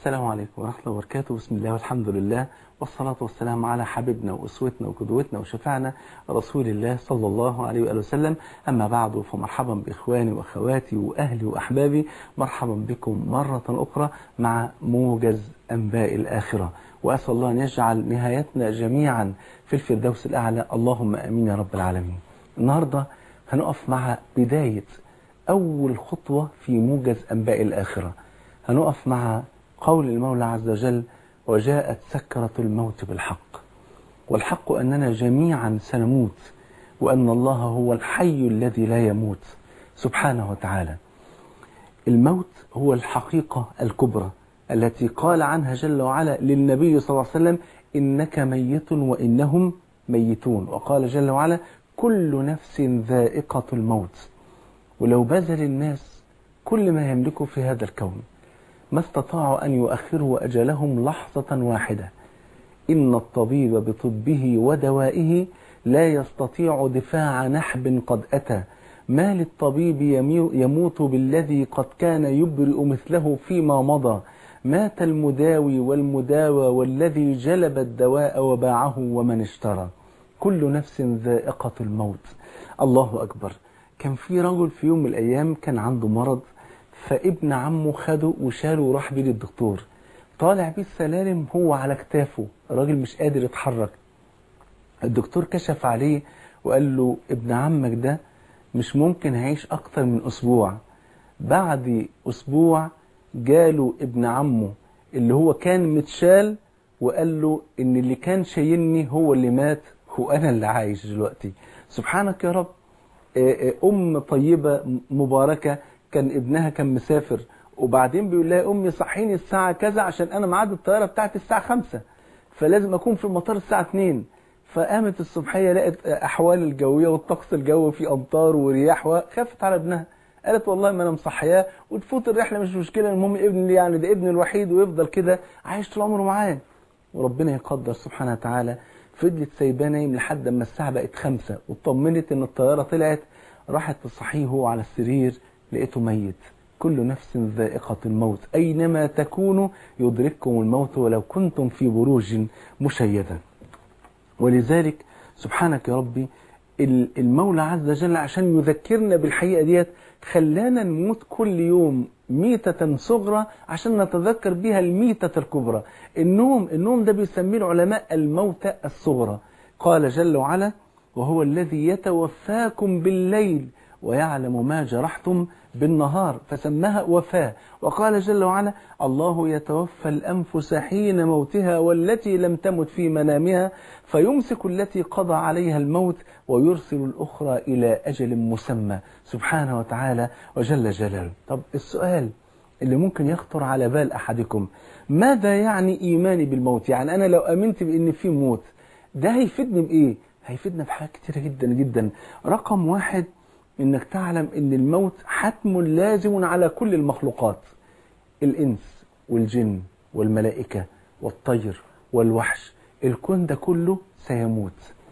السلام عليكم ورحمة الله وبركاته بسم الله والحمد لله والصلاة والسلام على حبيبنا وأسوتنا وقدوتنا وشفعنا رسول الله صلى الله عليه وآله وسلم أما بعد فمرحبا بإخواني وأخواتي وأهلي وأحبابي مرحبا بكم مرة أخرى مع موجز أنباء الآخرة وأسأل الله أن يجعل نهايتنا جميعا في الفردوس الأعلى اللهم أمين يا رب العالمين النهاردة هنقف مع بداية أول خطوة في موجز أنباء الآخرة هنقف مع قول المولى عز وجل وجاءت سكرة الموت بالحق والحق أننا جميعا سنموت وأن الله هو الحي الذي لا يموت سبحانه وتعالى الموت هو الحقيقة الكبرى التي قال عنها جل وعلا للنبي صلى الله عليه وسلم إنك ميت وإنهم ميتون وقال جل وعلا كل نفس ذائقة الموت ولو بذل الناس كل ما يملكه في هذا الكون ما استطاعوا أن يؤخروا أجلهم لحظة واحدة إن الطبيب بطبه ودوائه لا يستطيع دفاع نحب قد أتى ما للطبيب يموت بالذي قد كان يبرئ مثله فيما مضى مات المداوي والمداوى والذي جلب الدواء وباعه ومن اشترى كل نفس ذائقة الموت الله أكبر كان في رجل في يوم من الأيام كان عنده مرض فابن عمه خده وشاله وراح بيه للدكتور طالع بيه السلالم هو على كتافه الراجل مش قادر يتحرك الدكتور كشف عليه وقال له ابن عمك ده مش ممكن هيعيش اكتر من اسبوع بعد اسبوع جاله ابن عمه اللي هو كان متشال وقال له ان اللي كان شايلني هو اللي مات وانا اللي عايش دلوقتي سبحانك يا رب ام طيبة مباركة كان ابنها كان مسافر وبعدين بيقول لها امي صحيني الساعة كذا عشان انا ميعاد الطيارة بتاعتي الساعة خمسة فلازم اكون في المطار الساعة 2 فقامت الصبحية لقت احوال الجوية والطقس الجوي في امطار ورياح وخافت على ابنها قالت والله ما انا مصحياه وتفوت الرحلة مش مشكلة المهم ابني يعني ده ابني الوحيد ويفضل كده عايش طول عمره معاه وربنا يقدر سبحانه وتعالى فضلت سايباه نايم لحد اما الساعة بقت خمسة واطمنت ان الطيارة طلعت راحت تصحيه وهو على السرير لقيته ميت كل نفس ذائقة الموت أينما تكونوا يدرككم الموت ولو كنتم في بروج مشيدة ولذلك سبحانك يا ربي المولى عز وجل عشان يذكرنا بالحقيقة ديت خلانا نموت كل يوم ميتة صغرى عشان نتذكر بها الميتة الكبرى النوم النوم ده بيسميه العلماء الموتى الصغرى قال جل وعلا وهو الذي يتوفاكم بالليل ويعلم ما جرحتم بالنهار فسماها وفاة وقال جل وعلا الله يتوفى الأنفس حين موتها والتي لم تمت في منامها فيمسك التي قضى عليها الموت ويرسل الأخرى إلى أجل مسمى سبحانه وتعالى وجل جلاله طب السؤال اللي ممكن يخطر على بال أحدكم ماذا يعني إيماني بالموت يعني أنا لو أمنت بأن في موت ده هيفيدني بإيه هيفيدنا بحاجات كتيرة جدا جدا رقم واحد انك تعلم ان الموت حتم لازم على كل المخلوقات الانس والجن والملائكة والطير والوحش الكون ده كله سيموت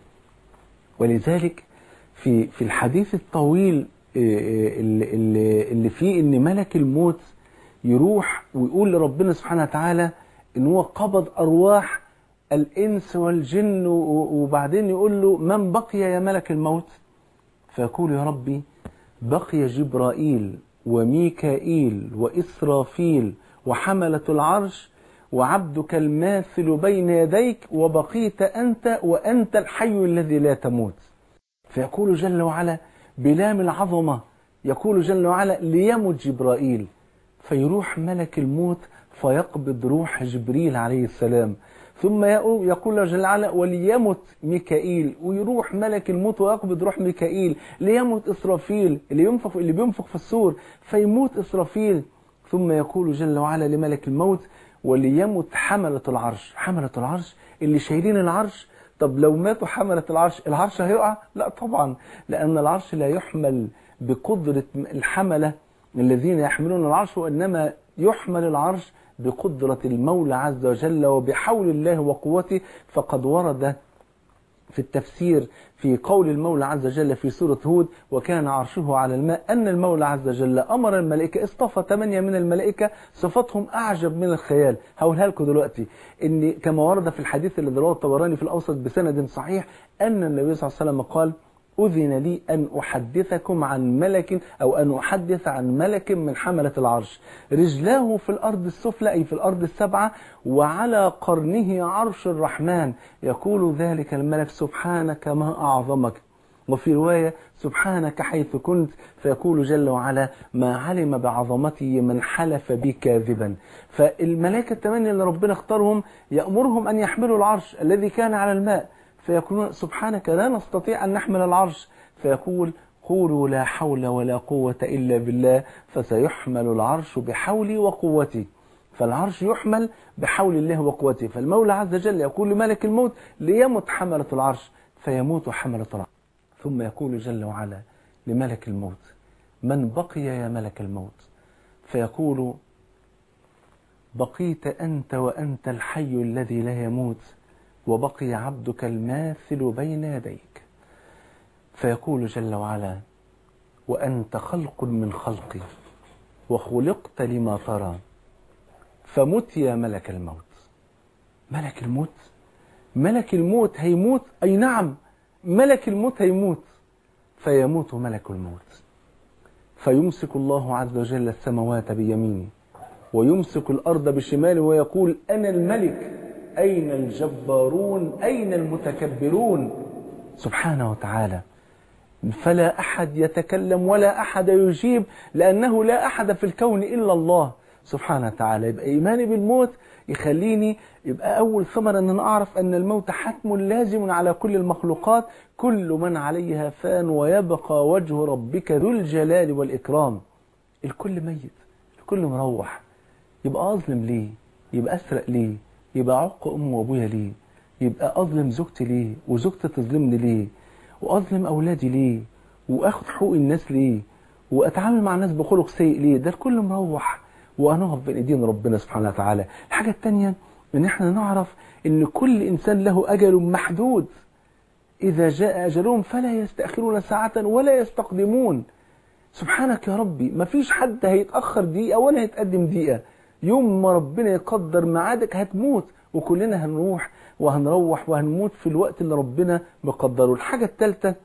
ولذلك في في الحديث الطويل اللي, اللي, اللي فيه ان ملك الموت يروح ويقول لربنا سبحانه وتعالى ان هو قبض ارواح الانس والجن وبعدين يقول له من بقي يا ملك الموت فيقول يا ربي بقي جبرائيل وميكائيل وإسرافيل وحملة العرش وعبدك الماثل بين يديك وبقيت أنت وأنت الحي الذي لا تموت فيقول جل وعلا بلام العظمة يقول جل وعلا ليمت جبرائيل فيروح ملك الموت فيقبض روح جبريل عليه السلام ثم يقول جل وعلا وليمت ميكائيل ويروح ملك الموت ويقبض روح ميكائيل ليمت إسرافيل اللي ينفخ اللي بينفخ في السور فيموت إسرافيل ثم يقول جل وعلا لملك الموت وليمت حملة العرش حملة العرش اللي شايلين العرش طب لو ماتوا حملة العرش العرش هيقع لا طبعا لأن العرش لا يحمل بقدرة الحملة الذين يحملون العرش وإنما يحمل العرش بقدرة المولى عز وجل وبحول الله وقوته فقد ورد في التفسير في قول المولى عز وجل في سورة هود وكان عرشه على الماء أن المولى عز وجل أمر الملائكة اصطفى ثمانية من الملائكة صفاتهم أعجب من الخيال هقولها لكم دلوقتي إن كما ورد في الحديث الذي رواه الطبراني في الأوسط بسند صحيح أن النبي صلى الله عليه وسلم قال أذن لي أن أحدثكم عن ملك أو أن أحدث عن ملك من حملة العرش رجلاه في الأرض السفلى أي في الأرض السبعة وعلى قرنه عرش الرحمن يقول ذلك الملك سبحانك ما أعظمك وفي رواية سبحانك حيث كنت فيقول جل وعلا ما علم بعظمته من حلف بي كاذبا فالملائكة الثمانية اللي ربنا اختارهم يأمرهم أن يحملوا العرش الذي كان على الماء فيقولون سبحانك لا نستطيع أن نحمل العرش فيقول قولوا لا حول ولا قوة إلا بالله فسيحمل العرش بحولي وقوتي فالعرش يحمل بحول الله وقوته فالمولى عز وجل يقول لملك الموت ليمت حملة العرش فيموت حملة العرش ثم يقول جل وعلا لملك الموت من بقي يا ملك الموت فيقول بقيت أنت وأنت الحي الذي لا يموت وبقي عبدك الماثل بين يديك فيقول جل وعلا وأنت خلق من خلقي وخلقت لما ترى فمت يا ملك الموت ملك الموت ملك الموت هيموت أي نعم ملك الموت هيموت فيموت ملك الموت فيمسك الله عز وجل السماوات بيمينه ويمسك الأرض بشماله ويقول أنا الملك أين الجبارون أين المتكبرون سبحانه وتعالى فلا أحد يتكلم ولا أحد يجيب لأنه لا أحد في الكون إلا الله سبحانه وتعالى يبقى إيماني بالموت يخليني يبقى أول ثمرة أن أنا أعرف أن الموت حتم لازم على كل المخلوقات كل من عليها فان ويبقى وجه ربك ذو الجلال والإكرام الكل ميت الكل مروح يبقى أظلم ليه يبقى أسرق ليه يبقى عق أم وأبويا ليه يبقى أظلم زوجتي ليه وزوجتي تظلمني ليه وأظلم أولادي ليه وأخد حقوق الناس ليه وأتعامل مع الناس بخلق سيء ليه ده الكل مروح وهنقف بين ايدين ربنا سبحانه وتعالى الحاجة الثانية ان احنا نعرف ان كل انسان له اجل محدود اذا جاء اجلهم فلا يستأخرون ساعة ولا يستقدمون سبحانك يا ربي ما فيش حد هيتأخر دقيقة ولا هيتقدم دقيقة يوم ما ربنا يقدر ميعادك هتموت وكلنا هنروح وهنروح وهنموت في الوقت اللي ربنا مقدره الحاجة الثالثة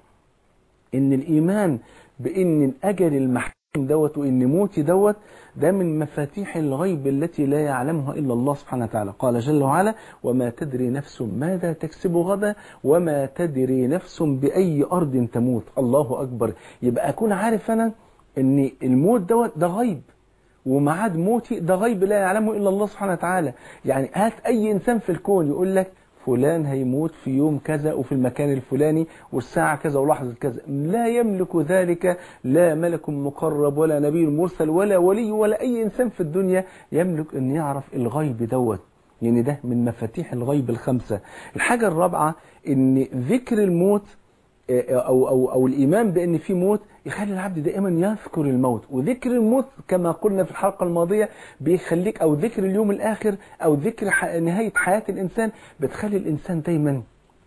ان الايمان بان الاجل المحدود دوت وان موتي دوت ده من مفاتيح الغيب التي لا يعلمها الا الله سبحانه وتعالى قال جل وعلا وما تدري نفس ماذا تكسب غدا وما تدري نفس باي ارض تموت الله اكبر يبقى اكون عارف انا ان الموت دوت ده غيب وميعاد موتي ده غيب لا يعلمه الا الله سبحانه وتعالى يعني هات اي انسان في الكون يقول لك فلان هيموت في يوم كذا وفي المكان الفلاني والساعة كذا ولحظة كذا لا يملك ذلك لا ملك مقرب ولا نبي مرسل ولا ولي ولا أي إنسان في الدنيا يملك أن يعرف الغيب دوت يعني ده من مفاتيح الغيب الخمسة الحاجة الرابعة أن ذكر الموت أو, أو, أو الإيمان بأن في موت يخلي العبد دائما يذكر الموت وذكر الموت كما قلنا في الحلقة الماضية بيخليك أو ذكر اليوم الآخر أو ذكر نهاية حياة الإنسان بتخلي الإنسان دايما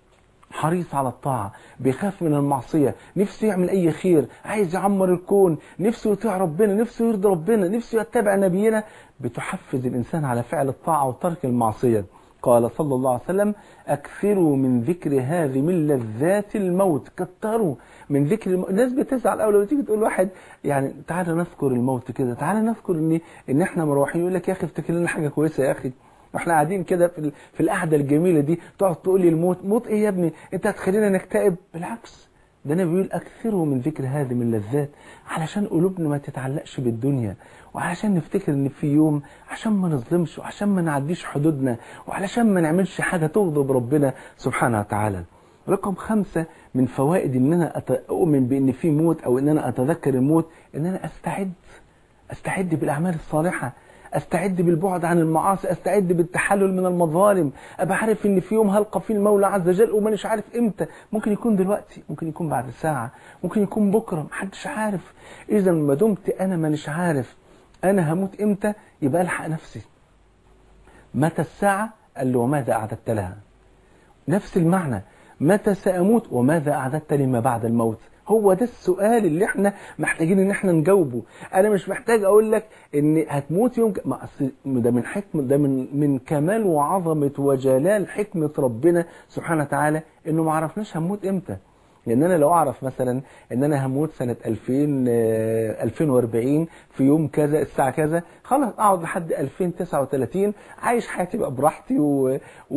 حريص على الطاعة بيخاف من المعصية نفسه يعمل أي خير عايز يعمر الكون نفسه يطيع ربنا نفسه يرضي ربنا نفسه يتبع نبينا بتحفز الإنسان على فعل الطاعة وترك المعصية قال صلى الله عليه وسلم أكثروا من ذكر هذه من لذات الموت كتروا من ذكر الموت الناس بتزعل أول لما تيجي تقول واحد يعني تعالى نذكر الموت كده تعالى نذكر إن إن إحنا مروحين يقول لك يا أخي افتكر لنا حاجة كويسة يا أخي واحنا قاعدين كده في, في القعده الجميله دي تقعد تقول لي الموت موت ايه يا ابني انت هتخلينا نكتئب بالعكس ده النبي بيقول اكثروا من ذكر هذه من اللذات علشان قلوبنا ما تتعلقش بالدنيا وعلشان نفتكر ان في يوم عشان ما نظلمش وعشان ما نعديش حدودنا وعلشان ما نعملش حاجه تغضب ربنا سبحانه وتعالى رقم خمسة من فوائد ان انا اؤمن بان في موت او ان انا اتذكر الموت ان انا استعد استعد بالاعمال الصالحه استعد بالبعد عن المعاصي استعد بالتحلل من المظالم ابقى عارف ان في يوم هلقى فيه المولى عز وجل ومانيش عارف امتى ممكن يكون دلوقتي ممكن يكون بعد ساعه ممكن يكون بكره محدش عارف اذا ما دمت انا مانيش عارف انا هموت امتى يبقى الحق نفسي متى الساعه قال له وماذا اعددت لها نفس المعنى متى سأموت وماذا أعددت لما بعد الموت هو ده السؤال اللي احنا محتاجين ان احنا نجاوبه انا مش محتاج اقول لك ان هتموت يوم ك... ما أصل ده من حكم ده من من كمال وعظمه وجلال حكمه ربنا سبحانه وتعالى انه ما عرفناش هنموت امتى لان انا لو اعرف مثلا ان انا هموت سنه 2000 آه، 2040 في يوم كذا الساعه كذا خلاص اقعد لحد 2039 عايش حياتي بقى براحتي و-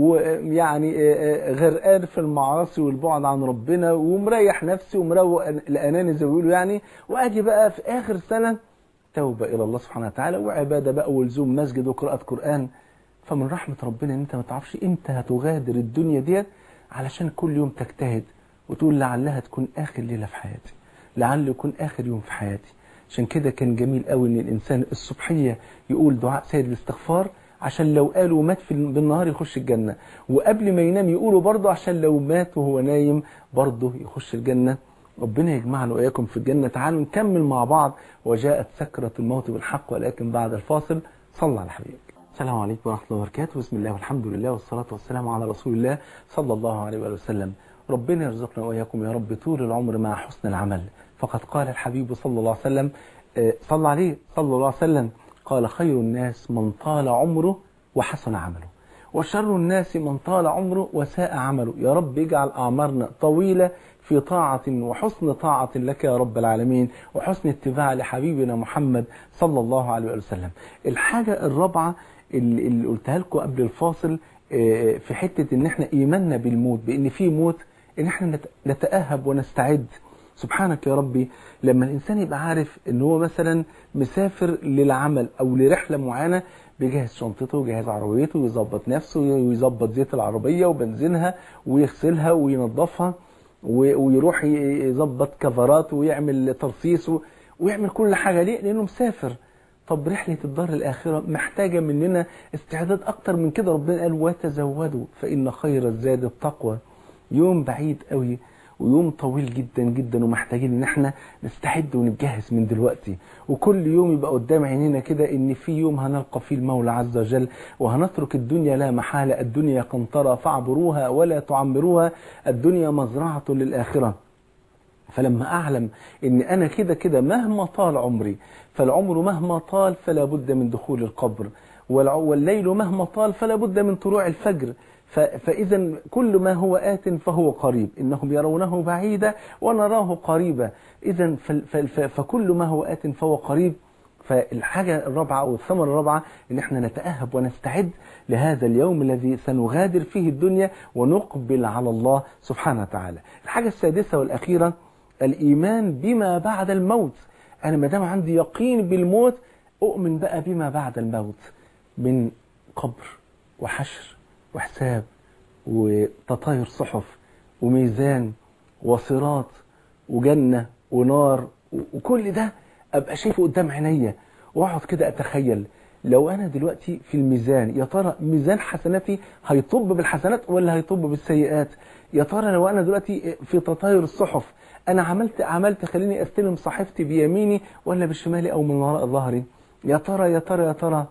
ويعني آه، آه، غرقان في المعاصي والبعد عن ربنا ومريح نفسي ومروق الاناني زي ما بيقولوا يعني واجي بقى في اخر سنه توبه الى الله سبحانه وتعالى وعباده بقى ولزوم مسجد وقراءه قران فمن رحمه ربنا ان انت ما تعرفش امتى هتغادر الدنيا ديت علشان كل يوم تجتهد وتقول لعلها تكون اخر ليله في حياتي لعل يكون اخر يوم في حياتي عشان كده كان جميل قوي ان الانسان الصبحيه يقول دعاء سيد الاستغفار عشان لو قال ومات في بالنهار يخش الجنه وقبل ما ينام يقوله برضه عشان لو مات وهو نايم برضه يخش الجنه ربنا يجمعنا واياكم في الجنه تعالوا نكمل مع بعض وجاءت سكره الموت بالحق ولكن بعد الفاصل صلى على حبيبك السلام عليكم ورحمه الله وبركاته بسم الله والحمد لله والصلاه والسلام على رسول الله صلى الله عليه وآله وسلم ربنا يرزقنا واياكم يا رب طول العمر مع حسن العمل فقد قال الحبيب صلى الله عليه وسلم آه، صلى عليه صلى الله عليه وسلم قال خير الناس من طال عمره وحسن عمله وشر الناس من طال عمره وساء عمله يا رب اجعل أعمارنا طويلة في طاعة وحسن طاعة لك يا رب العالمين وحسن اتباع لحبيبنا محمد صلى الله عليه وآله وسلم الحاجة الرابعة اللي, اللي قلتها لكم قبل الفاصل آه، في حتة ان احنا ايماننا بالموت بان في موت ان احنا نت- نتأهب ونستعد سبحانك يا ربي لما الانسان يبقى عارف ان هو مثلا مسافر للعمل او لرحله معينه بيجهز شنطته ويجهز عربيته ويظبط نفسه ويظبط زيت العربيه وبنزينها ويغسلها وينظفها و- ويروح ي- يظبط كفرات ويعمل ترصيص و- ويعمل كل حاجه ليه؟ لانه مسافر طب رحلة الدار الآخرة محتاجة مننا استعداد أكتر من كده ربنا قال وتزودوا فإن خير الزاد التقوى يوم بعيد قوي ويوم طويل جدا جدا ومحتاجين ان احنا نستعد ونتجهز من دلوقتي وكل يوم يبقى قدام عينينا كده ان في يوم هنلقى فيه المولى عز وجل وهنترك الدنيا لا محالة الدنيا قنطرة فاعبروها ولا تعمروها الدنيا مزرعة للآخرة فلما أعلم إن أنا كده كده مهما طال عمري فالعمر مهما طال فلا بد من دخول القبر والع- والليل مهما طال فلا بد من طلوع الفجر ف- فإذا كل ما هو آت فهو قريب إنهم يرونه بعيدا ونراه قريبا إذا فال- فال- ف- فكل ما هو آت فهو قريب فالحاجة الرابعة أو الثمرة الرابعة إن احنا نتأهب ونستعد لهذا اليوم الذي سنغادر فيه الدنيا ونقبل على الله سبحانه وتعالى الحاجة السادسة والأخيرة الإيمان بما بعد الموت أنا ما دام عندي يقين بالموت أؤمن بقى بما بعد الموت من قبر وحشر وحساب وتطاير صحف وميزان وصراط وجنة ونار و- وكل ده أبقى شايفه قدام عينيا وأقعد كده أتخيل لو أنا دلوقتي في الميزان يا ترى ميزان حسناتي هيطب بالحسنات ولا هيطب بالسيئات يا ترى لو أنا دلوقتي في تطاير الصحف أنا عملت عملت خليني أستلم صحيفتي بيميني ولا بشمالي أو من وراء ظهري يا ترى يا ترى يا ترى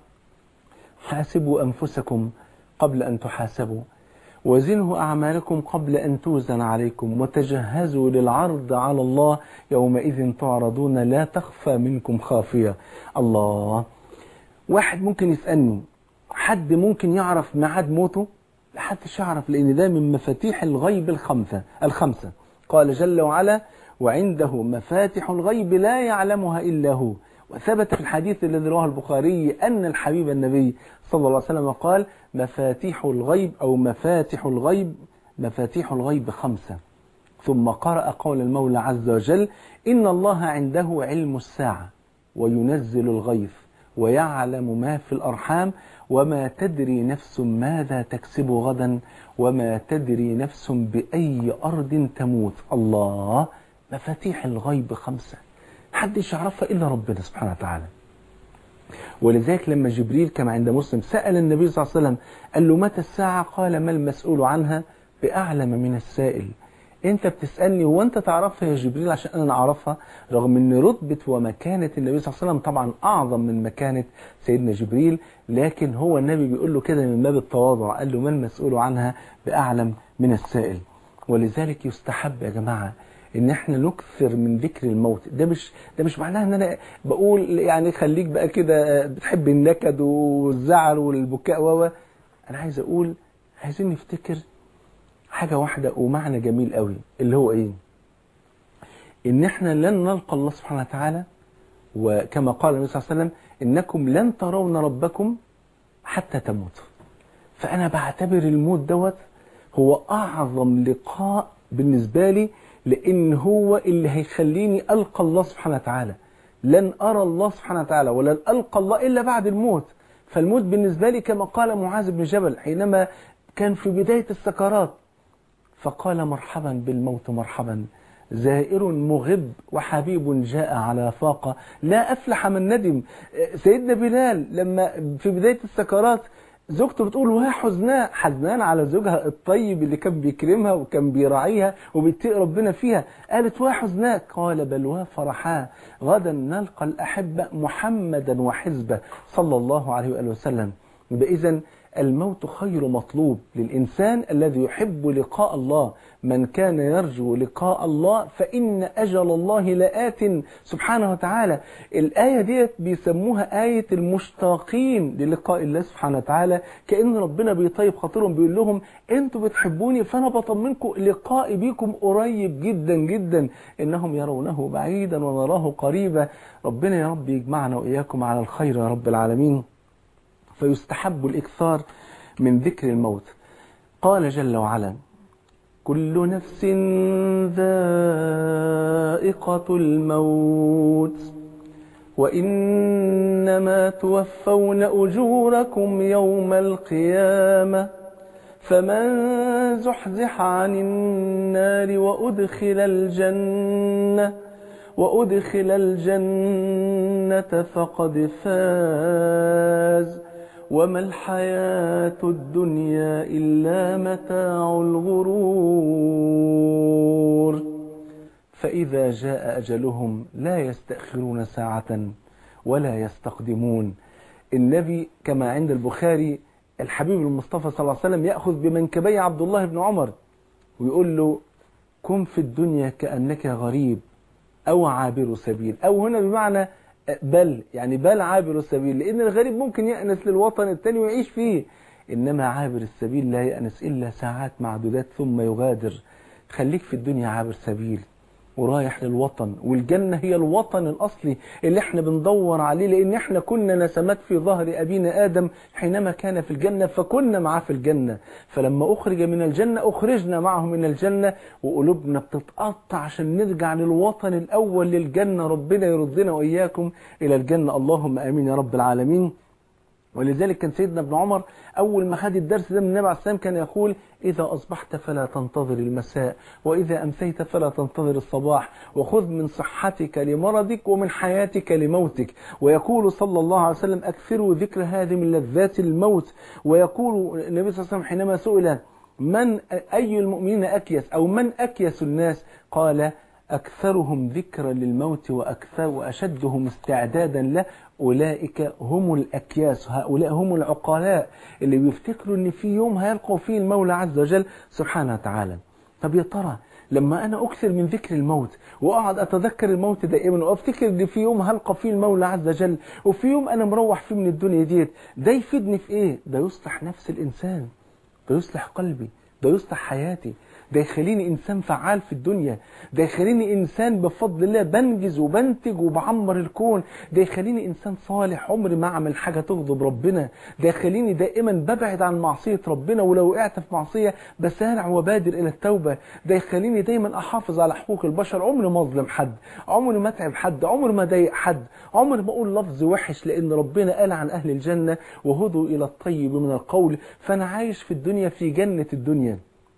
حاسبوا أنفسكم قبل أن تحاسبوا وزنوا أعمالكم قبل أن توزن عليكم وتجهزوا للعرض على الله يومئذ تعرضون لا تخفى منكم خافية الله واحد ممكن يسألني حد ممكن يعرف ميعاد موته محدش يعرف لأن ده من مفاتيح الغيب الخمسة الخمسة قال جل وعلا وعنده مفاتح الغيب لا يعلمها إلا هو وثبت في الحديث الذي رواه البخاري أن الحبيب النبي صلى الله عليه وسلم قال مفاتيح الغيب أو مفاتح الغيب مفاتيح الغيب خمسة ثم قرأ قول المولى عز وجل إن الله عنده علم الساعة وينزل الغيث ويعلم ما في الأرحام وما تدري نفس ماذا تكسب غدا وما تدري نفس بأي أرض تموت الله مفاتيح الغيب خمسة محدش يعرفها إلا ربنا سبحانه وتعالى ولذلك لما جبريل كما عند مسلم سأل النبي صلى الله عليه وسلم قال له متى الساعة قال ما المسؤول عنها بأعلم من السائل انت بتسألني هو انت تعرفها يا جبريل عشان انا اعرفها رغم ان رتبة ومكانة النبي صلى الله عليه وسلم طبعا اعظم من مكانة سيدنا جبريل لكن هو النبي بيقول له كده من باب التواضع قال له ما المسؤول عنها بأعلم من السائل ولذلك يستحب يا جماعة ان احنا نكثر من ذكر الموت ده مش ده مش معناه ان انا بقول يعني خليك بقى كده بتحب النكد والزعل والبكاء و انا عايز اقول عايزين نفتكر حاجة واحدة ومعنى جميل قوي اللي هو ايه ان احنا لن نلقى الله سبحانه وتعالى وكما قال النبي صلى الله عليه وسلم انكم لن ترون ربكم حتى تموتوا فانا بعتبر الموت دوت هو اعظم لقاء بالنسبة لي لان هو اللي هيخليني القى الله سبحانه وتعالى لن ارى الله سبحانه وتعالى ولن القى الله الا بعد الموت فالموت بالنسبة لي كما قال معاذ بن جبل حينما كان في بداية السكرات فقال مرحبا بالموت مرحبا زائر مغب وحبيب جاء على فاقة لا أفلح من ندم سيدنا بلال لما في بداية السكرات زوجته بتقول وها حزناء حزنان على زوجها الطيب اللي كان بيكرمها وكان بيراعيها وبيتقي ربنا فيها قالت وها حزناء قال بل وها فرحاء غدا نلقى الأحبة محمدا وحزبه صلى الله عليه وآله وسلم إذا الموت خير مطلوب للإنسان الذي يحب لقاء الله من كان يرجو لقاء الله فإن أجل الله لآت سبحانه وتعالى الآية ديت بيسموها آية المشتاقين للقاء الله سبحانه وتعالى كأن ربنا بيطيب خاطرهم بيقول لهم أنتوا بتحبوني فأنا بطمنكم لقائي بيكم قريب جدا جدا إنهم يرونه بعيدا ونراه قريبا ربنا يا رب يجمعنا وإياكم على الخير يا رب العالمين فيستحب الإكثار من ذكر الموت قال جل وعلا كل نفس ذائقة الموت وإنما توفون أجوركم يوم القيامة فمن زحزح عن النار وأدخل الجنة وأدخل الجنة فقد فاز وما الحياة الدنيا إلا متاع الغرور فإذا جاء أجلهم لا يستأخرون ساعة ولا يستقدمون النبي كما عند البخاري الحبيب المصطفى صلى الله عليه وسلم يأخذ بمنكبي عبد الله بن عمر ويقول له كن في الدنيا كأنك غريب أو عابر سبيل أو هنا بمعنى بل يعني بل عابر السبيل لأن الغريب ممكن يأنس للوطن التاني ويعيش فيه إنما عابر السبيل لا يأنس إلا ساعات معدودات ثم يغادر خليك في الدنيا عابر سبيل ورايح للوطن والجنة هي الوطن الأصلي اللي احنا بندور عليه لأن احنا كنا نسمات في ظهر أبينا آدم حينما كان في الجنة فكنا معاه في الجنة فلما أخرج من الجنة أخرجنا معه من الجنة وقلوبنا بتتقطع عشان نرجع للوطن الأول للجنة ربنا يردنا وإياكم إلى الجنة اللهم آمين يا رب العالمين ولذلك كان سيدنا ابن عمر أول ما خد الدرس ده من النبي عليه السلام كان يقول إذا أصبحت فلا تنتظر المساء وإذا أمسيت فلا تنتظر الصباح وخذ من صحتك لمرضك ومن حياتك لموتك ويقول صلى الله عليه وسلم أكثروا ذكر هذه من لذات الموت ويقول النبي صلى الله عليه وسلم حينما سئل من أي المؤمنين أكيس أو من أكيس الناس قال أكثرهم ذكرا للموت وأكثر وأشدهم استعدادا له أولئك هم الأكياس هؤلاء هم العقلاء اللي بيفتكروا أن في يوم هيلقوا فيه المولى عز وجل سبحانه وتعالى طب يا ترى لما أنا أكثر من ذكر الموت وأقعد أتذكر الموت دائما وأفتكر أن في يوم هلقى فيه المولى عز وجل وفي يوم أنا مروح فيه من الدنيا ديت ده يفيدني في إيه؟ ده يصلح نفس الإنسان ده يصلح قلبي ده يصلح حياتي ده يخليني إنسان فعال في الدنيا ده يخليني إنسان بفضل الله بنجز وبنتج وبعمر الكون ده يخليني إنسان صالح عمري ما أعمل حاجة تغضب ربنا ده يخليني دائما ببعد عن معصية ربنا ولو وقعت في معصية بسارع وبادر إلى التوبة ده يخليني دايما أحافظ على حقوق البشر عمري ما أظلم حد عمري ما أتعب حد عمري ما أضايق حد عمري ما أقول لفظ وحش لأن ربنا قال عن أهل الجنة وهدوا إلى الطيب من القول فأنا عايش في الدنيا في جنة الدنيا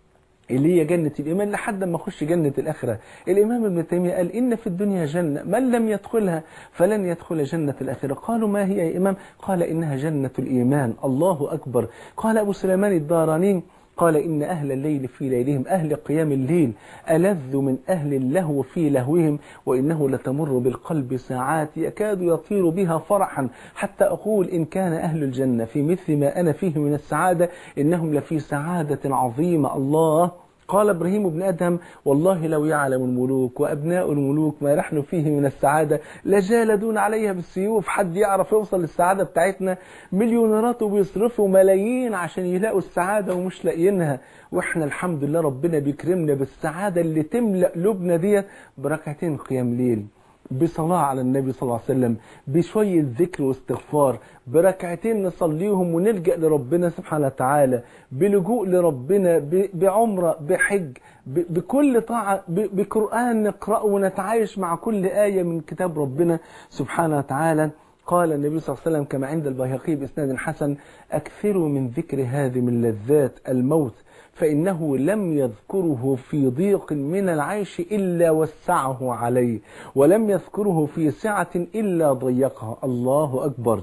اللي هي جنة الإيمان لحد ما أخش جنة الآخرة الإمام ابن تيمية قال إن في الدنيا جنة من لم يدخلها فلن يدخل جنة الآخرة قالوا ما هي يا إمام قال إنها جنة الإيمان الله أكبر قال أبو سليمان الداراني قال إن أهل الليل في ليلهم أهل قيام الليل ألذ من أهل اللهو في لهوهم وإنه لتمر بالقلب ساعات يكاد يطير بها فرحا حتى أقول إن كان أهل الجنة في مثل ما أنا فيه من السعادة إنهم لفي سعادة عظيمة الله قال ابراهيم بن ادهم والله لو يعلم الملوك وابناء الملوك ما نحن فيه من السعاده لجالدون عليها بالسيوف حد يعرف يوصل للسعاده بتاعتنا مليونيرات وبيصرفوا ملايين عشان يلاقوا السعاده ومش لاقيينها واحنا الحمد لله ربنا بيكرمنا بالسعاده اللي تملا قلوبنا ديت بركعتين قيام ليل بصلاة على النبي صلى الله عليه وسلم بشوية ذكر واستغفار بركعتين نصليهم ونلجأ لربنا سبحانه وتعالى بلجوء لربنا ب- بعمرة بحج ب- بكل طاعة ب- بقرآن نقرأه ونتعايش مع كل آية من كتاب ربنا سبحانه وتعالى قال النبي صلى الله عليه وسلم كما عند البيهقي بإسناد حسن أكثروا من ذكر هذه من لذات الموت فإنه لم يذكره في ضيق من العيش إلا وسعه عليه ولم يذكره في سعة إلا ضيقها الله أكبر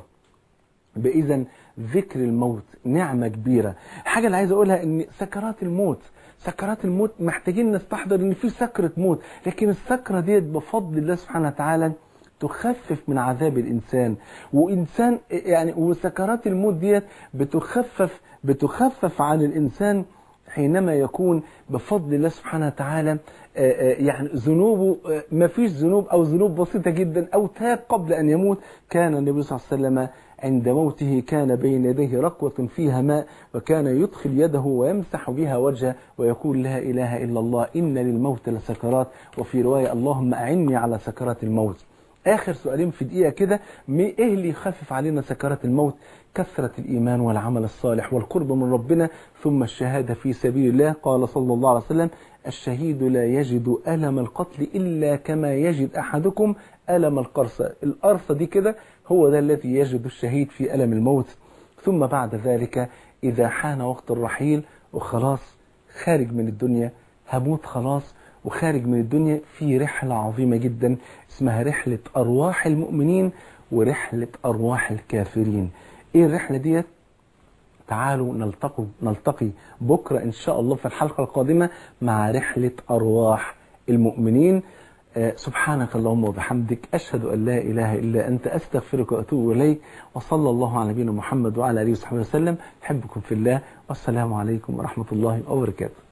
بإذن ذكر الموت نعمة كبيرة حاجة اللي عايز أقولها إن سكرات الموت سكرات الموت محتاجين نستحضر إن في سكرة موت لكن السكرة ديت بفضل الله سبحانه وتعالى تخفف من عذاب الإنسان وإنسان يعني وسكرات الموت ديت بتخفف بتخفف عن الإنسان حينما يكون بفضل الله سبحانه وتعالى آه، آه، يعني ذنوبه آه، ما فيش ذنوب أو ذنوب بسيطة جدا أو تاب قبل أن يموت كان النبي صلى الله عليه وسلم عند موته كان بين يديه ركوة فيها ماء وكان يدخل يده ويمسح بها وجهه ويقول لا إله إلا الله إن للموت لسكرات وفي رواية اللهم أعني على سكرات الموت آخر سؤالين في دقيقة كده مي- إيه اللي يخفف علينا سكرات الموت كثرة الإيمان والعمل الصالح والقرب من ربنا ثم الشهادة في سبيل الله قال صلى الله عليه وسلم الشهيد لا يجد ألم القتل إلا كما يجد أحدكم ألم القرصة القرصة دي كده هو ده الذي يجد الشهيد في ألم الموت ثم بعد ذلك إذا حان وقت الرحيل وخلاص خارج من الدنيا هموت خلاص وخارج من الدنيا في رحلة عظيمة جدا اسمها رحلة أرواح المؤمنين ورحلة أرواح الكافرين إيه الرحلة ديت؟ تعالوا نلتقي نلتقي بكرة إن شاء الله في الحلقة القادمة مع رحلة أرواح المؤمنين آه، سبحانك اللهم وبحمدك أشهد أن لا إله إلا أنت أستغفرك وأتوب إليك وصلى الله على نبينا محمد وعلى آله وصحبه وسلم أحبكم في الله والسلام عليكم ورحمة الله وبركاته